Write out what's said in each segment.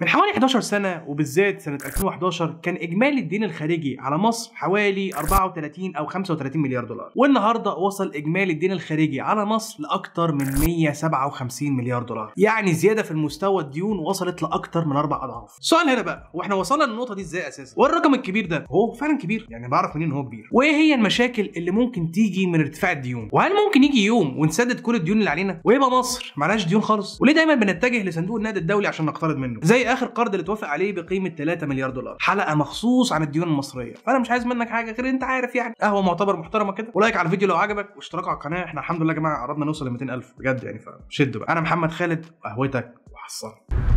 من حوالي 11 سنة وبالذات سنة 2011 كان إجمالي الدين الخارجي على مصر حوالي 34 أو 35 مليار دولار والنهاردة وصل إجمالي الدين الخارجي على مصر لأكثر من 157 مليار دولار يعني زيادة في المستوى الديون وصلت لأكثر من أربع أضعاف السؤال هنا بقى واحنا وصلنا للنقطة دي إزاي أساسا والرقم الكبير ده هو فعلا كبير يعني بعرف منين إن هو كبير وإيه هي المشاكل اللي ممكن تيجي من ارتفاع الديون وهل ممكن يجي يوم ونسدد كل الديون اللي علينا ويبقى مصر معلهاش ديون خالص وليه دايما بنتجه لصندوق النقد الدولي عشان نقترض منه زي اخر قرض اللي اتوافق عليه بقيمه 3 مليار دولار حلقه مخصوص عن الديون المصريه فانا مش عايز منك حاجه غير انت عارف يعني قهوه معتبر محترمه كده ولايك على الفيديو لو عجبك واشتراك على القناه احنا الحمد لله يا جماعه قربنا نوصل ل 200000 بجد يعني فشدوا بقى انا محمد خالد وقهوتك وحصان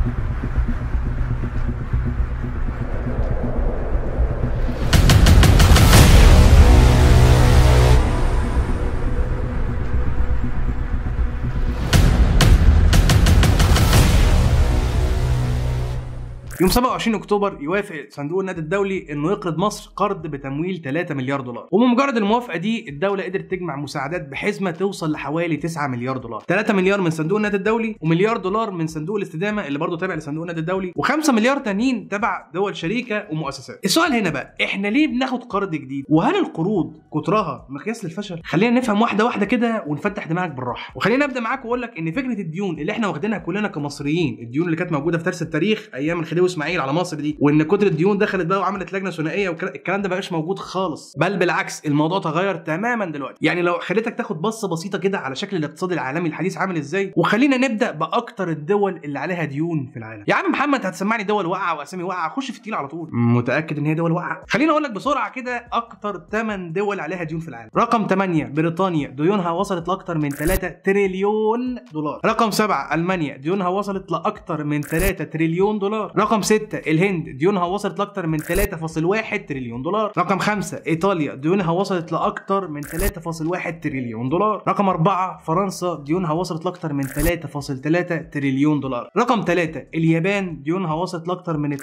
يوم 27 اكتوبر يوافق صندوق النقد الدولي انه يقرض مصر قرض بتمويل 3 مليار دولار وبمجرد الموافقه دي الدوله قدرت تجمع مساعدات بحزمه توصل لحوالي 9 مليار دولار 3 مليار من صندوق النقد الدولي ومليار دولار من صندوق الاستدامه اللي برضه تابع لصندوق النقد الدولي و5 مليار تانيين تبع دول شريكه ومؤسسات السؤال هنا بقى احنا ليه بناخد قرض جديد وهل القروض كترها مقياس للفشل خلينا نفهم واحده واحده كده ونفتح دماغك بالراحه وخلينا ابدا معاك واقول لك ان فكره الديون اللي احنا واخدينها كلنا كمصريين الديون اللي كانت موجوده في درس التاريخ ايام الخديوي اسماعيل على مصر دي وان كتر الديون دخلت بقى وعملت لجنه ثنائيه والكلام ده بقاش موجود خالص بل بالعكس الموضوع تغير تماما دلوقتي يعني لو خليتك تاخد بصه بسيطه كده على شكل الاقتصاد العالمي الحديث عامل ازاي وخلينا نبدا باكتر الدول اللي عليها ديون في العالم يا عم محمد هتسمعني دول واقعه واسامي واقعه خش في التقيل على طول متاكد ان هي دول واقعه خليني اقول لك بسرعه كده اكتر 8 دول عليها ديون في العالم رقم 8 بريطانيا ديونها وصلت لاكتر من 3 تريليون دولار رقم 7 المانيا ديونها وصلت لاكتر من 3 تريليون دولار رقم 6 الهند ديونها وصلت لاكتر من 3.1 تريليون دولار رقم 5 ايطاليا ديونها وصلت لاكتر من 3.1 تريليون دولار رقم 4 فرنسا ديونها وصلت لاكتر من 3.3 تريليون دولار رقم 3 اليابان ديونها وصلت لاكتر من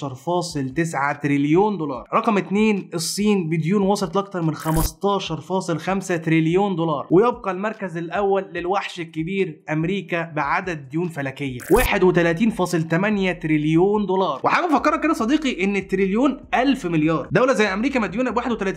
12.9 تريليون دولار رقم 2 الصين بديون وصلت لاكتر من 15.5 تريليون دولار ويبقى المركز الاول للوحش الكبير امريكا بعدد ديون فلكيه 31.8 تريليون دولار وحاجه افكرك كده صديقي ان التريليون 1000 مليار دوله زي امريكا مديونه ب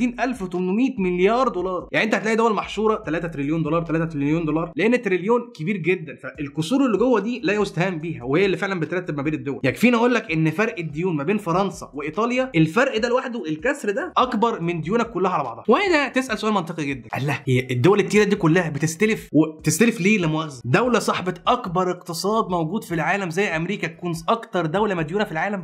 31800 مليار دولار يعني انت هتلاقي دول محشوره 3 تريليون دولار 3 تريليون دولار لان التريليون كبير جدا فالكسور اللي جوه دي لا يستهان بيها وهي اللي فعلا بترتب ما بين الدول يكفيني اقول لك ان فرق الديون ما بين فرنسا وايطاليا الفرق ده لوحده الكسر ده اكبر من ديونك كلها على بعضها وهنا تسال سؤال منطقي جدا الله هي الدول التقيله دي كلها بتستلف وتستلف ليه لا مؤاخذه دوله صاحبه اكبر اقتصاد موجود في العالم زي امريكا تكون اكتر دوله مديونه في العالم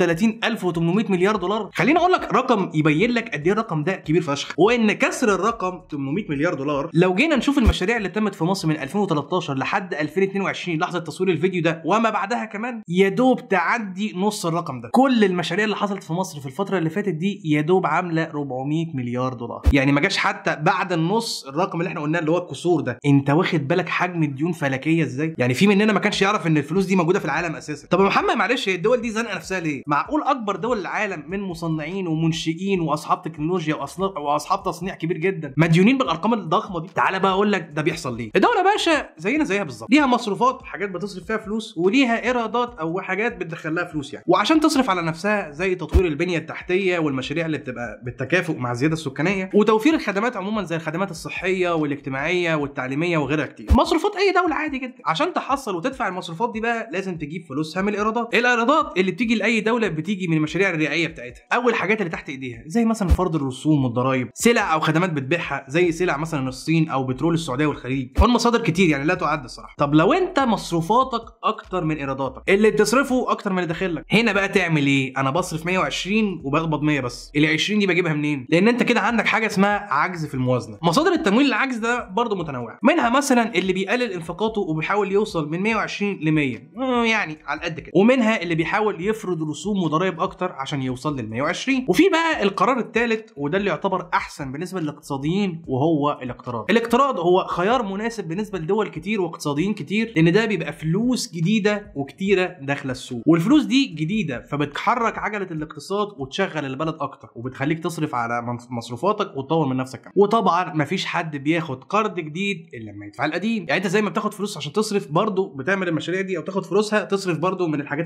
31800 مليار دولار خليني اقول لك رقم يبين لك قد ايه الرقم ده كبير فشخ وان كسر الرقم 800 مليار دولار لو جينا نشوف المشاريع اللي تمت في مصر من 2013 لحد 2022 لحظه تصوير الفيديو ده وما بعدها كمان يا دوب تعدي نص الرقم ده كل المشاريع اللي حصلت في مصر في الفتره اللي فاتت دي يا دوب عامله 400 مليار دولار يعني ما جاش حتى بعد النص الرقم اللي احنا قلناه اللي هو الكسور ده انت واخد بالك حجم الديون فلكيه ازاي يعني في مننا ما كانش يعرف ان الفلوس دي موجوده في العالم اساسا طب يا محمد معلش هي الدول دي زنقه نفسها ليه معقول اكبر دول العالم من مصنعين ومنشئين واصحاب تكنولوجيا واصناف واصحاب تصنيع كبير جدا مديونين بالارقام الضخمه دي تعالى بقى اقول لك ده بيحصل ليه الدوله باشا زينا زيها بالظبط ليها مصروفات حاجات بتصرف فيها فلوس وليها ايرادات او حاجات بتدخل لها فلوس يعني وعشان تصرف على نفسها زي تطوير البنيه التحتيه والمشاريع اللي بتبقى بالتكافؤ مع الزياده السكانيه وتوفير الخدمات عموما زي الخدمات الصحيه والاجتماعيه والتعليميه وغيرها كتير مصروفات اي دوله عادي جدا عشان تحصل وتدفع المصروفات دي بقى لازم تجيب فلوسها من الايرادات الايرادات اللي بتيجي لاي دوله بتيجي من المشاريع الرعايه بتاعتها او الحاجات اللي تحت ايديها زي مثلا فرض الرسوم والضرائب سلع او خدمات بتبيعها زي سلع مثلا الصين او بترول السعوديه والخليج والمصادر كتير يعني لا تعد الصراحه طب لو انت مصروفاتك اكتر من ايراداتك اللي بتصرفه اكتر من اللي داخل لك هنا بقى تعمل ايه انا بصرف 120 وبقبض 100 بس ال 20 دي بجيبها منين لان انت كده عندك حاجه اسمها عجز في الموازنه مصادر التمويل العجز ده برضه متنوعه منها مثلا اللي بيقلل انفاقاته وبيحاول يوصل من 120 ل 100 يعني على قد كده ومنها اللي بيحاول يفرض رسوم وضرائب اكتر عشان يوصل لل 120 وفي بقى القرار الثالث وده اللي يعتبر احسن بالنسبه للاقتصاديين وهو الاقتراض الاقتراض هو خيار مناسب بالنسبه لدول كتير واقتصاديين كتير لان ده بيبقى فلوس جديده وكتيره داخله السوق والفلوس دي جديده فبتحرك عجله الاقتصاد وتشغل البلد اكتر وبتخليك تصرف على مصروفاتك وتطور من نفسك كمان وطبعا مفيش حد بياخد قرض جديد الا لما يدفع القديم يعني انت زي ما بتاخد فلوس عشان تصرف برضه بتعمل المشاريع دي او تاخد فلوسها تصرف برضه من الحاجات اللي انت استلفتها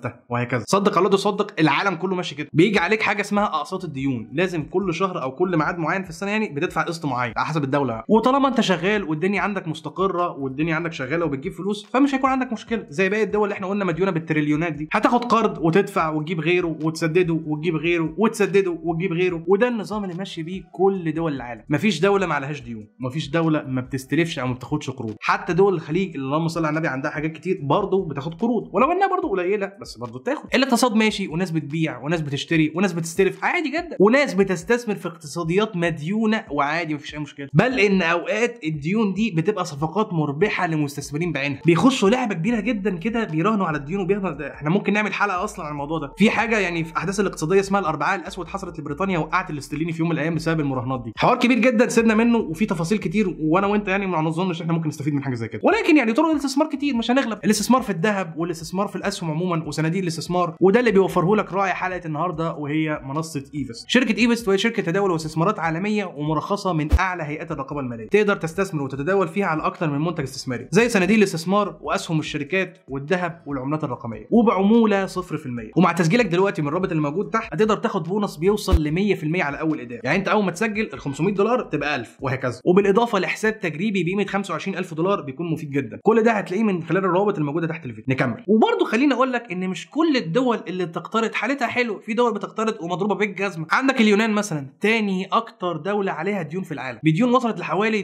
استلفتها وهكذا صدق الله تصدق العالم كله ماشي كده بيجي عليك حاجه اسمها اقساط الديون لازم كل شهر او كل ميعاد معين في السنه يعني بتدفع قسط معين على حسب الدوله يعني. وطالما انت شغال والدنيا عندك مستقره والدنيا عندك شغاله وبتجيب فلوس فمش هيكون عندك مشكله زي باقي الدول اللي احنا قلنا مديونه بالتريليونات دي هتاخد قرض وتدفع وتجيب غيره وتسدده وتجيب غيره وتسدده وتجيب غيره وده النظام اللي ماشي بيه كل دول العالم مفيش دوله ما عليهاش ديون مفيش دوله ما بتستلفش او ما بتاخدش قروض حتى دول الخليج اللي اللهم صل على النبي عندها حاجات كتير برضه بتاخد قروض ولو انها برضه قليله بس برضه بتاخد الاقتصاد ماشي وناس بتبيع وناس بتشتري وناس بتستلف عادي جدا وناس بتستثمر في اقتصاديات مديونه وعادي مفيش اي مشكله بل ان اوقات الديون دي بتبقى صفقات مربحه لمستثمرين بعينها بيخشوا لعبه كبيره جدا كده بيراهنوا على الديون وبياخدوا احنا ممكن نعمل حلقه اصلا عن الموضوع ده في حاجه يعني في احداث الاقتصاديه اسمها الاربعاء الاسود حصلت لبريطانيا وقعت الاسترليني في يوم من الايام بسبب المراهنات دي حوار كبير جدا سيبنا منه وفي تفاصيل كتير وانا وانت يعني ما نظنش احنا ممكن نستفيد من حاجه زي كده ولكن يعني طرق الاستثمار كتير مش هنغلب الاستثمار في الذهب والاستثمار في الاسهم عموما وصناديق الاستثمار وده اللي بيوفره لك راعي حلقه النهارده وهي منصه ايفست شركه ايفست وهي شركه تداول واستثمارات عالميه ومرخصه من اعلى هيئات الرقابه الماليه تقدر تستثمر وتتداول فيها على اكثر من منتج استثماري زي صناديق الاستثمار واسهم الشركات والذهب والعملات الرقميه وبعموله 0% ومع تسجيلك دلوقتي من الرابط اللي موجود تحت هتقدر تاخد بونص بيوصل ل 100% على اول ايداع يعني انت اول ما تسجل ال 500 دولار تبقى 1000 وهكذا وبالاضافه لحساب تجريبي بقيمه 25000 دولار بيكون مفيد جدا كل ده هتلاقيه من خلال الروابط الموجوده تحت الفيديو نكمل وبرضه خليني اقول لك ان مش كل الدول اللي بتقترض حالتها حلو في دول بتقترض ومضروبه بالجزمه عندك اليونان مثلا تاني اكتر دوله عليها ديون في العالم بديون وصلت لحوالي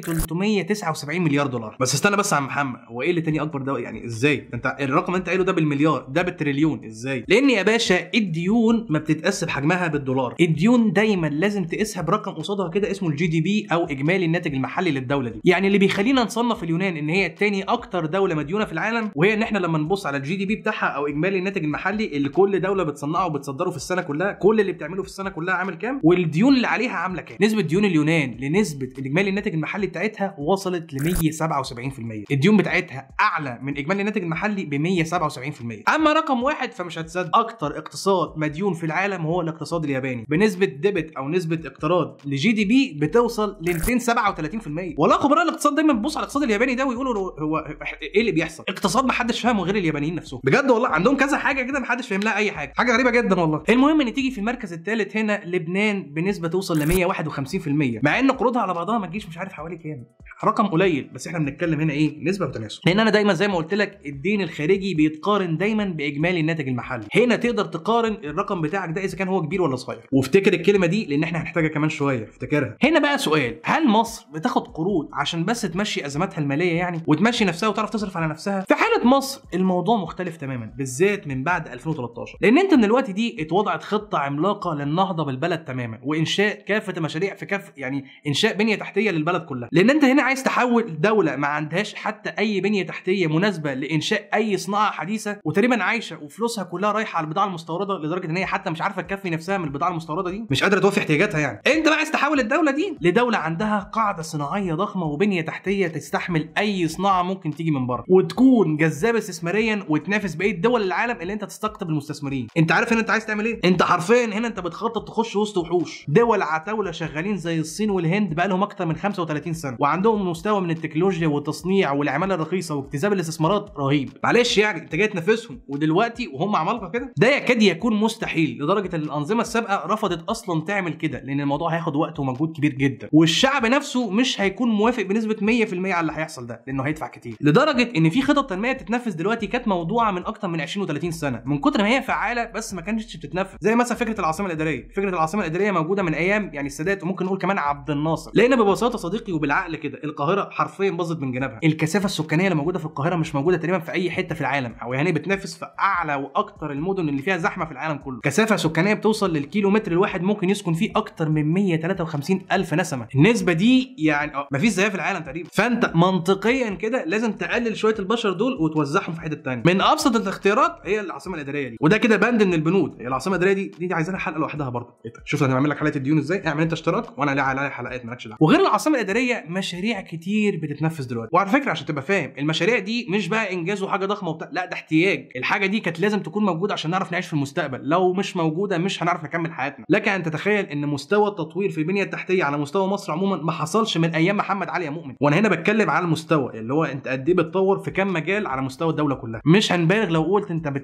379 مليار دولار بس استنى بس يا عم محمد هو ايه اللي تاني اكبر دوله يعني ازاي انت الرقم اللي انت قايله ده بالمليار ده بالتريليون ازاي لان يا باشا الديون ما بتتقاس بحجمها بالدولار الديون دايما لازم تقيسها برقم قصادها كده اسمه الجي دي بي او اجمالي الناتج المحلي للدوله دي يعني اللي بيخلينا نصنف اليونان ان هي تاني اكتر دوله مديونه في العالم وهي ان احنا لما نبص على الجي دي بي بتاعها او اجمالي الناتج المحلي اللي كل دوله بتصنعه وبتصدره في السنه كلها كل اللي بتعمله في السنه كلها عامل كام والديون اللي عليها عامله كام نسبه ديون اليونان لنسبه الاجمالي الناتج المحلي بتاعتها وصلت ل 177% الديون بتاعتها اعلى من اجمالي الناتج المحلي ب 177% اما رقم واحد فمش هتصدق اكتر اقتصاد مديون في العالم هو الاقتصاد الياباني بنسبه ديبت او نسبه اقتراض لجي دي بي بتوصل ل 237% والله خبراء الاقتصاد دايما بيبصوا على الاقتصاد الياباني ده ويقولوا هو ايه اللي بيحصل اقتصاد ما حدش فاهمه غير اليابانيين نفسهم بجد والله عندهم كذا حاجه كده ما حدش فاهم لها اي حاجه حاجه غريبه جدا والله المهم ان تيجي في المركز الثالث هنا لبنان بنسبه توصل ل 151% مع ان قروضها على بعضها ما تجيش مش عارف حوالي كام رقم قليل بس احنا بنتكلم هنا ايه نسبه وتناسب لان انا دايما زي ما قلت لك الدين الخارجي بيتقارن دايما باجمالي الناتج المحلي هنا تقدر تقارن الرقم بتاعك ده اذا كان هو كبير ولا صغير وافتكر الكلمه دي لان احنا هنحتاجها كمان شويه افتكرها هنا بقى سؤال هل مصر بتاخد قروض عشان بس تمشي ازماتها الماليه يعني وتمشي نفسها وتعرف تصرف على نفسها في حاله مصر الموضوع مختلف تماما بالذات من بعد 2013 لان انت من الوقت دي اتوضعت خطه عملاقه للنهضه بالبلد تماما وانشاء كافه مشاريع في كاف يعني انشاء بنيه تحتيه للبلد كلها لان انت هنا عايز تحول دوله ما عندهاش حتى اي بنيه تحتيه مناسبه لانشاء اي صناعه حديثه وتقريبا عايشه وفلوسها كلها رايحه على البضاعه المستورده لدرجه ان هي حتى مش عارفه تكفي نفسها من البضاعه المستورده دي مش قادره توفي احتياجاتها يعني انت بقى عايز تحول الدوله دي لدوله عندها قاعده صناعيه ضخمه وبنيه تحتيه تستحمل اي صناعه ممكن تيجي من بره وتكون جذابه استثماريا وتنافس بقيه دول العالم اللي انت تستقطب المستثمرين انت عارف هنا انت عايز تعمل ايه انت حرفيا هنا انت بتخطط تخش وسط وحوش دول عتاوله شغالين زي الصين والهند بقى لهم اكتر من 35 سنه وعندهم مستوى من التكنولوجيا والتصنيع والعماله الرخيصه واجتذاب الاستثمارات رهيب معلش يعني انت جاي تنافسهم ودلوقتي وهم عمالقه كده ده يكاد يكون مستحيل لدرجه ان الانظمه السابقه رفضت اصلا تعمل كده لان الموضوع هياخد وقت ومجهود كبير جدا والشعب نفسه مش هيكون موافق بنسبه 100% على اللي هيحصل ده لانه هيدفع كتير لدرجه ان في خطط تنميه تتنفذ دلوقتي كانت موضوعه من اكتر من 20 و30 سنه من كتر ما هي فعاله بس ما كانتش بتتنفذ زي مثلا فكره العاصمه الاداريه فكره العاصمه الاداريه موجوده من ايام يعني السادات وممكن نقول كمان عبد الناصر لان ببساطه صديقي وبالعقل كده القاهره حرفيا باظت من جنابها الكثافه السكانيه اللي موجوده في القاهره مش موجوده تقريبا في اي حته في العالم او يعني بتنافس في اعلى واكتر المدن اللي فيها زحمه في العالم كله كثافه سكانيه بتوصل للكيلو متر الواحد ممكن يسكن فيه اكتر من 153 الف نسمه النسبه دي يعني ما فيش زيها في العالم تقريبا فانت منطقيا كده لازم تقلل شويه البشر دول وتوزعهم في حته ثانيه من ابسط الاختيارات هي العاصمه الاداريه دي وده كده بند من البنود هي العاصمه الاداريه دي دي, دي عايزه لها حلقه لوحدها برضه شوف انا بعمل لك حلقه الديون ازاي اعمل انت اشتراك وانا عليها حلقات مالكش دعوه وغير العاصمه الاداريه مشاريع كتير بتتنفذ دلوقتي وعلى فكره عشان تبقى فاهم المشاريع دي مش بقى انجاز وحاجه ضخمه وبتاع لا ده احتياج الحاجه دي كانت لازم تكون موجوده عشان نعرف نعيش في المستقبل لو مش موجوده مش هنعرف نكمل حياتنا لك ان تتخيل ان مستوى التطوير في البنيه التحتيه على مستوى مصر عموما ما حصلش من ايام محمد علي يا مؤمن وانا هنا بتكلم على المستوى اللي هو انت قد ايه بتطور في كام مجال على مستوى الدوله كلها مش هنبالغ لو قلت انت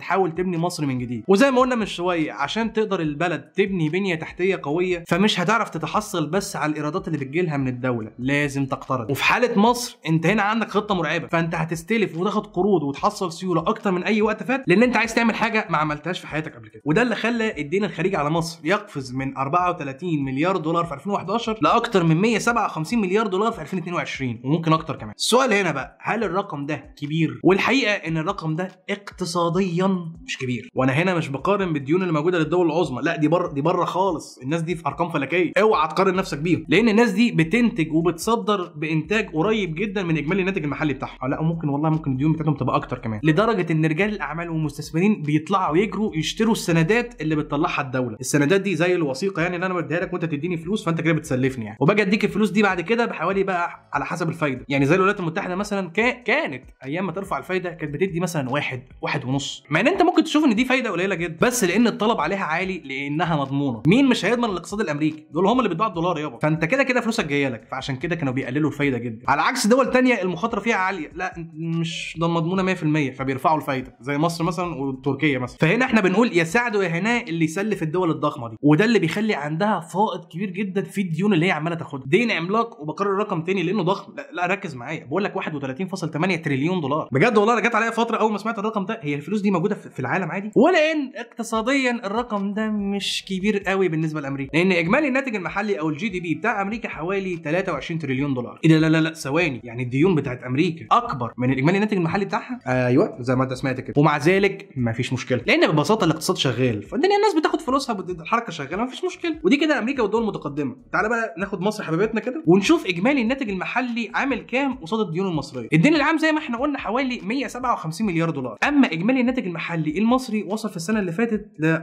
بتحاول تبني مصر من جديد وزي ما قلنا من شويه عشان تقدر البلد تبني بنيه تحتيه قويه فمش هتعرف تتحصل بس على الايرادات اللي بتجيلها من الدوله لازم تقترض وفي حاله مصر انت هنا عندك خطه مرعبه فانت هتستلف وتاخد قروض وتحصل سيوله اكتر من اي وقت فات لان انت عايز تعمل حاجه ما عملتهاش في حياتك قبل كده وده اللي خلى الدين الخارجي على مصر يقفز من 34 مليار دولار في 2011 لاكتر من 157 مليار دولار في 2022 وممكن اكتر كمان السؤال هنا بقى هل الرقم ده كبير والحقيقه ان الرقم ده اقتصاديا مش كبير وانا هنا مش بقارن بالديون اللي موجوده للدول العظمى لا دي بره دي بره خالص الناس دي في ارقام فلكيه اوعى تقارن نفسك بيهم لان الناس دي بتنتج وبتصدر بانتاج قريب جدا من اجمالي الناتج المحلي بتاعها آه لا ممكن والله ممكن الديون بتاعتهم تبقى اكتر كمان لدرجه ان رجال الاعمال والمستثمرين بيطلعوا يجروا يشتروا السندات اللي بتطلعها الدوله السندات دي زي الوثيقه يعني اللي انا بديها لك وانت تديني فلوس فانت كده بتسلفني يعني وباجي اديك الفلوس دي بعد كده بحوالي بقى على حسب الفايده يعني زي الولايات المتحده مثلا كا كانت ايام ما ترفع الفايده كانت بتدي مثلا واحد واحد ونص مع ان انت ممكن تشوف ان دي فايده قليله جدا بس لان الطلب عليها عالي لانها مضمونه مين مش هيضمن الاقتصاد الامريكي دول هم اللي بيدفعوا الدولار يابا فانت كده كده فلوسك جايه لك فعشان كده كانوا بيقللوا الفايده جدا على عكس دول تانية المخاطره فيها عاليه لا مش ده مضمونه 100% فبيرفعوا الفايده زي مصر مثلا وتركيا مثلا فهنا احنا بنقول يا سعد ويا هناء اللي يسلف الدول الضخمه دي وده اللي بيخلي عندها فائض كبير جدا في الديون اللي هي عماله تاخدها دين عملاق وبكرر رقم تاني لانه ضخم لا, لا ركز معايا بقول لك 31.8 تريليون دولار بجد والله انا جت عليا فتره اول ما سمعت الرقم ده هي الفلوس دي موجوده في العالم عادي ولا ان اقتصاديا الرقم ده مش كبير قوي بالنسبه لامريكا لان اجمالي الناتج المحلي او الجي دي بي بتاع امريكا حوالي 23 تريليون دولار ايه ده لا لا لا ثواني يعني الديون بتاعت امريكا اكبر من الاجمالي الناتج المحلي بتاعها ايوه زي ما انت سمعت كده ومع ذلك مفيش مشكله لان ببساطه الاقتصاد شغال فالدنيا الناس بتاخد فلوسها الحركه شغاله مفيش مشكله ودي كده امريكا والدول المتقدمه تعالى بقى ناخد مصر حبيبتنا كده ونشوف اجمالي الناتج المحلي عامل كام قصاد الديون المصريه الدين العام زي ما احنا قلنا حوالي 157 مليار دولار اما اجمالي الناتج المحلي المصري وصل في السنه اللي فاتت ل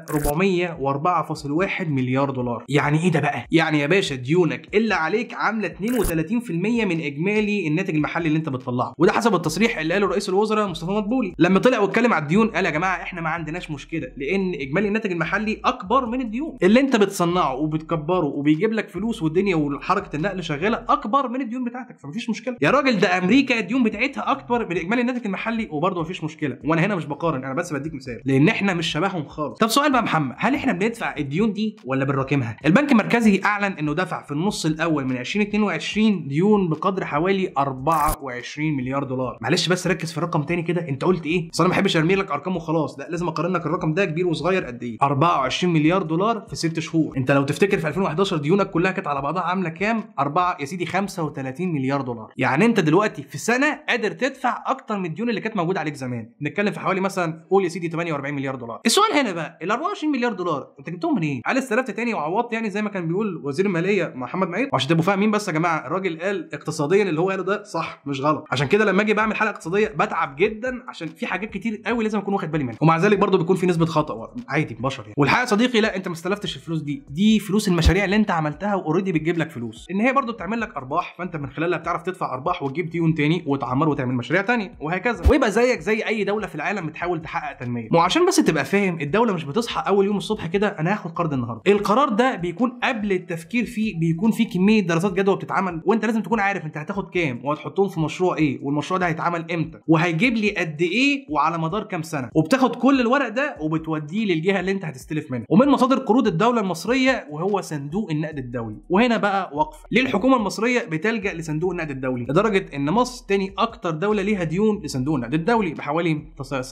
404.1 مليار دولار يعني ايه ده بقى يعني يا باشا ديونك اللي عليك عامله 32% من اجمالي الناتج المحلي اللي انت بتطلعه وده حسب التصريح اللي قاله رئيس الوزراء مصطفى مدبولي لما طلع واتكلم على الديون قال يا جماعه احنا ما عندناش مشكله لان اجمالي الناتج المحلي اكبر من الديون اللي انت بتصنعه وبتكبره وبيجيب لك فلوس والدنيا وحركه النقل شغاله اكبر من الديون بتاعتك فمفيش مشكله يا راجل ده امريكا الديون بتاعتها اكبر من اجمالي الناتج المحلي وبرضه مفيش مشكله وانا هنا مش بقارن انا بس بديك مثال لان احنا مش شبههم خالص طب سؤال بقى محمد هل احنا بندفع الديون دي ولا بنراكمها البنك المركزي اعلن انه دفع في النص الاول من 2022 ديون بقدر حوالي 24 مليار دولار معلش بس ركز في الرقم تاني كده انت قلت ايه اصل انا ما بحبش ارمي لك ارقام وخلاص لا لازم اقارن لك الرقم ده كبير وصغير قد ايه 24 مليار دولار في ست شهور انت لو تفتكر في 2011 ديونك كلها كانت على بعضها عامله كام 4 يا سيدي 35 مليار دولار يعني انت دلوقتي في سنه قادر تدفع اكتر من الديون اللي كانت موجوده عليك زمان نتكلم في حوالي مثلا قول يا سيدي 48 مليار دولار السؤال هنا بقى ال 24 مليار دولار انت جبتهم منين إيه؟ هل استلفت تاني وعوضت يعني زي ما كان بيقول وزير الماليه محمد معيط وعشان تبقوا فاهمين بس يا جماعه الراجل قال اقتصاديا اللي هو قاله ده صح مش غلط عشان كده لما اجي بعمل حلقه اقتصاديه بتعب جدا عشان في حاجات كتير قوي لازم اكون واخد بالي منها ومع ذلك برضه بيكون في نسبه خطا عادي بشر يعني والحقيقه صديقي لا انت ما استلفتش الفلوس دي دي فلوس المشاريع اللي انت عملتها واوريدي بتجيب لك فلوس ان هي برضه بتعمل لك ارباح فانت من خلالها بتعرف تدفع ارباح وتجيب ديون تاني وتعمر وتعمل مشاريع تانية وهكذا ويبقى زيك زي اي دوله في العالم بتحاول تحقق تنميه ما عشان بس تبقى فاهم الدوله مش بتصحى اول يوم الصبح كده انا هاخد قرض النهارده القرار ده بيكون قبل التفكير فيه بيكون فيه كميه دراسات جدوى بتتعمل وانت لازم تكون عارف انت هتاخد كام وهتحطهم في مشروع ايه والمشروع ده هيتعمل امتى وهيجيب لي قد ايه وعلى مدار كام سنه وبتاخد كل الورق ده وبتوديه للجهه اللي انت هتستلف منها ومن مصادر قروض الدوله المصريه وهو صندوق النقد الدولي وهنا بقى وقف ليه الحكومه المصريه بتلجا لصندوق النقد الدولي لدرجه ان مصر تاني اكتر دوله ليها ديون لصندوق النقد الدولي بحوالي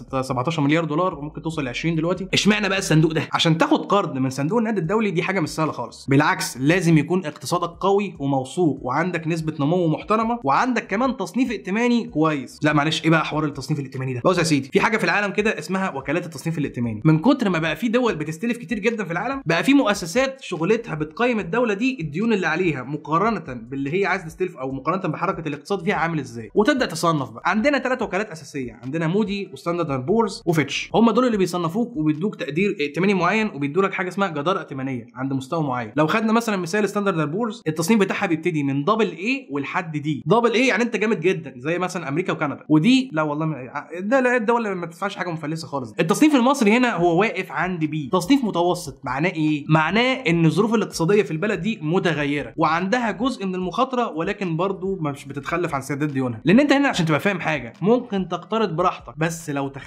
17 مليار دولار وممكن توصل ل 20 دلوقتي اشمعنى بقى الصندوق ده عشان تاخد قرض من صندوق النقد الدولي دي حاجه مش سهله خالص بالعكس لازم يكون اقتصادك قوي وموثوق وعندك نسبه نمو محترمه وعندك كمان تصنيف ائتماني كويس لا معلش ايه بقى حوار التصنيف الائتماني ده بص يا سيدي في حاجه في العالم كده اسمها وكالات التصنيف الائتماني من كتر ما بقى في دول بتستلف كتير جدا في العالم بقى في مؤسسات شغلتها بتقيم الدوله دي الديون اللي عليها مقارنه باللي هي عايزه تستلف او مقارنه بحركه الاقتصاد فيها عامل ازاي وتبدا تصنف بقى عندنا ثلاث وكالات اساسيه عندنا مودي وستاندرد بورز وفيتش هم دول اللي بيصنفوك وبيدوك تقدير ائتماني معين وبيدوا لك حاجه اسمها جداره ائتمانيه عند مستوى معين لو خدنا مثلا مثال ستاندرد بورز التصنيف بتاعها بيبتدي من دبل اي ولحد دي دبل اي يعني انت جامد جدا زي مثلا امريكا وكندا ودي لا والله ده لا الدول اللي ما بتدفعش حاجه مفلسه خالص التصنيف المصري هنا هو واقف عند بي تصنيف متوسط معناه ايه معناه ان الظروف الاقتصاديه في البلد دي متغيره وعندها جزء من المخاطره ولكن برضو مش بتتخلف عن سداد ديونها لان انت هنا عشان تبقى فاهم حاجه ممكن تقترض براحتك بس لو تخلفت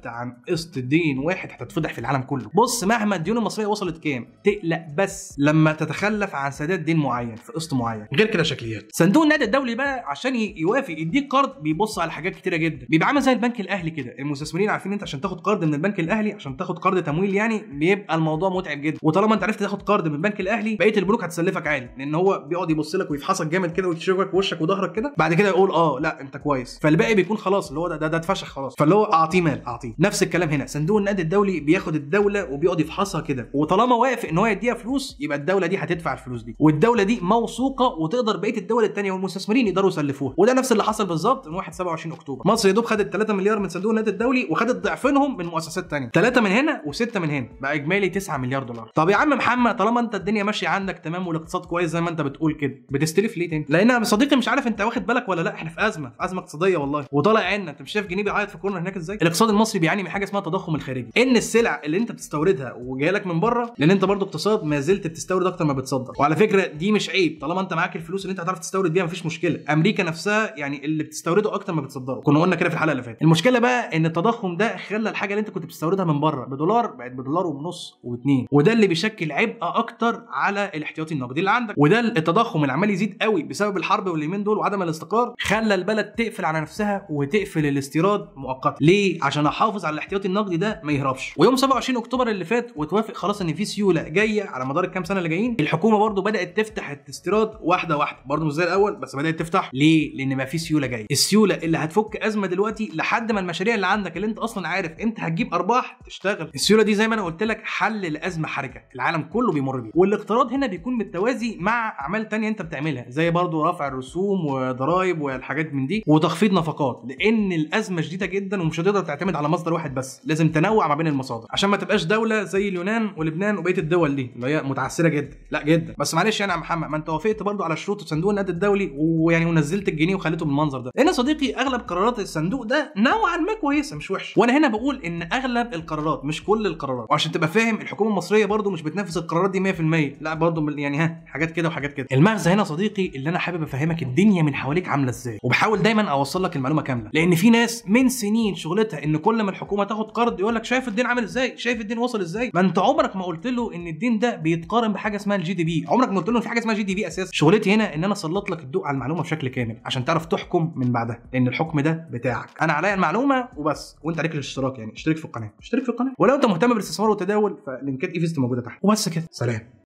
سالت عن قسط دين واحد هتتفضح في العالم كله بص مهما الديون المصريه وصلت كام تقلق بس لما تتخلف عن سداد دين معين في قسط معين غير كده شكليات صندوق النقد الدولي بقى عشان ي- يوافق يديك قرض بيبص على حاجات كتيره جدا بيبقى عامل زي البنك الاهلي كده المستثمرين عارفين انت عشان تاخد قرض من البنك الاهلي عشان تاخد قرض تمويل يعني بيبقى الموضوع متعب جدا وطالما انت عرفت تاخد قرض من البنك الاهلي بقيه البنوك هتسلفك عادي لان هو بيقعد يبص لك ويفحصك جامد كده ويشوفك وشك وظهرك كده بعد كده يقول اه لا انت كويس فالباقي بيكون خلاص اللي هو ده ده, ده اتفشخ خلاص فاللي هو اعطيه مال اعطيه نفس الكلام هنا صندوق النقد الدولي بياخد الدوله وبيقعد يفحصها كده وطالما وافق ان هو يديها فلوس يبقى الدوله دي هتدفع الفلوس دي والدوله دي موثوقه وتقدر بقيه الدول الثانيه والمستثمرين يقدروا يسلفوها وده نفس اللي حصل بالظبط من 1 27 اكتوبر مصر يا دوب خدت 3 مليار من صندوق النقد الدولي وخدت ضعفينهم من مؤسسات ثانيه 3 من هنا و6 من هنا بقى اجمالي 9 مليار دولار طب يا عم محمد طالما انت الدنيا ماشيه عندك تمام والاقتصاد كويس زي ما انت بتقول كده بتستلف ليه تاني لان يا صديقي مش عارف انت واخد بالك ولا لا احنا في ازمه في ازمه اقتصاديه والله وطالع عنا انت مش شايف جنيه بيعيط في كورنر هناك ازاي الاقتصاد المصري بيعاني من حاجه اسمها التضخم الخارجي ان السلع اللي انت بتستوردها وجايه لك من بره لان انت برضو اقتصاد ما زلت بتستورد اكتر ما بتصدر وعلى فكره دي مش عيب طالما انت معاك الفلوس اللي انت هتعرف تستورد بيها مفيش مشكله امريكا نفسها يعني اللي بتستورده اكتر ما بتصدره كنا قلنا كده في الحلقه اللي فاتت المشكله بقى ان التضخم ده خلى الحاجه اللي انت كنت بتستوردها من بره بدولار بقت بدولار ونص واتنين وده اللي بيشكل عبء اكتر على الاحتياطي النقدي اللي عندك وده التضخم اللي عمال يزيد قوي بسبب الحرب واليومين دول وعدم الاستقرار خلى البلد تقفل على نفسها وتقفل الاستيراد مؤقتا ليه عشان احافظ على الاحتياطي النقدي ده ما يهربش ويوم 27 اكتوبر اللي فات وتوافق خلاص ان في سيوله جايه على مدار الكام سنه اللي جايين الحكومه برضو بدات تفتح الاستيراد واحده واحده برضو مش زي الاول بس بدات تفتح ليه لان ما في سيوله جايه السيوله اللي هتفك ازمه دلوقتي لحد ما المشاريع اللي عندك اللي انت اصلا عارف امتى هتجيب ارباح تشتغل السيوله دي زي ما انا قلت لك حل لازمه حرجه العالم كله بيمر بيها والاقتراض هنا بيكون بالتوازي مع اعمال تانية انت بتعملها زي برضو رفع الرسوم وضرائب والحاجات من دي وتخفيض نفقات لان الازمه شديده جدا ومش هتقدر تعتمد على مصدر واحد بس لازم تنوع ما بين المصادر عشان ما تبقاش دوله زي اليونان ولبنان وبقيه الدول دي اللي هي متعثره جدا لا جدا بس معلش يعني يا محمد ما انت وافقت برضو على شروط صندوق النقد الدولي ويعني ونزلت الجنيه وخليته بالمنظر ده لان يا صديقي اغلب قرارات الصندوق ده نوعا ما كويسه مش وحشه وانا هنا بقول ان اغلب القرارات مش كل القرارات وعشان تبقى فاهم الحكومه المصريه برضو مش بتنفذ القرارات دي 100% لا برضو من- يعني ها حاجات كده وحاجات كده المغزى هنا يا صديقي اللي انا حابب افهمك الدنيا من حواليك عامله ازاي وبحاول دايما اوصل لك المعلومه كامله لان في ناس من سنين شغلتها ان كل ما الحكومه تاخد قرض يقول لك شايف الدين عامل ازاي شايف الدين وصل ازاي ما انت عمرك ما قلت له ان الدين ده بيتقارن بحاجه اسمها الجي دي بي عمرك ما قلت له ان في حاجه اسمها جي دي بي اساسا شغلتي هنا ان انا اسلط لك الضوء على المعلومه بشكل كامل عشان تعرف تحكم من بعدها لان الحكم ده بتاعك انا عليا المعلومه وبس وانت عليك الاشتراك يعني اشترك في القناه اشترك في القناه ولو انت مهتم بالاستثمار والتداول فلينكات ايفيست موجوده تحت وبس كده سلام